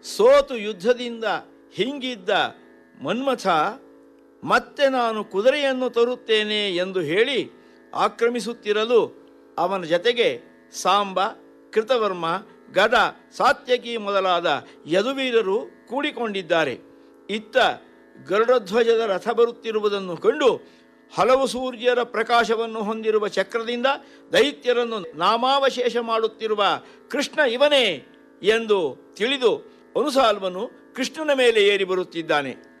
ಸೋತು ಯುದ್ಧದಿಂದ ಹಿಂಗಿದ್ದ ಮನ್ಮಥ ಮತ್ತೆ ನಾನು ಕುದುರೆಯನ್ನು ತರುತ್ತೇನೆ ಎಂದು ಹೇಳಿ ಆಕ್ರಮಿಸುತ್ತಿರಲು ಅವನ ಜತೆಗೆ ಸಾಂಬ ಕೃತವರ್ಮ ಗದ ಸಾತ್ಯಕಿ ಮೊದಲಾದ ಯದುವೀರರು ಕೂಡಿಕೊಂಡಿದ್ದಾರೆ ಇತ್ತ ಗರುಡಧ್ವಜದ ರಥ ಬರುತ್ತಿರುವುದನ್ನು ಕಂಡು ಹಲವು ಸೂರ್ಯರ ಪ್ರಕಾಶವನ್ನು ಹೊಂದಿರುವ ಚಕ್ರದಿಂದ ದೈತ್ಯರನ್ನು ನಾಮಾವಶೇಷ ಮಾಡುತ್ತಿರುವ ಕೃಷ್ಣ ಇವನೇ ಎಂದು ತಿಳಿದು ಅನುಸಾಲ್ವನು ಕೃಷ್ಣನ ಮೇಲೆ ಏರಿ ಬರುತ್ತಿದ್ದಾನೆ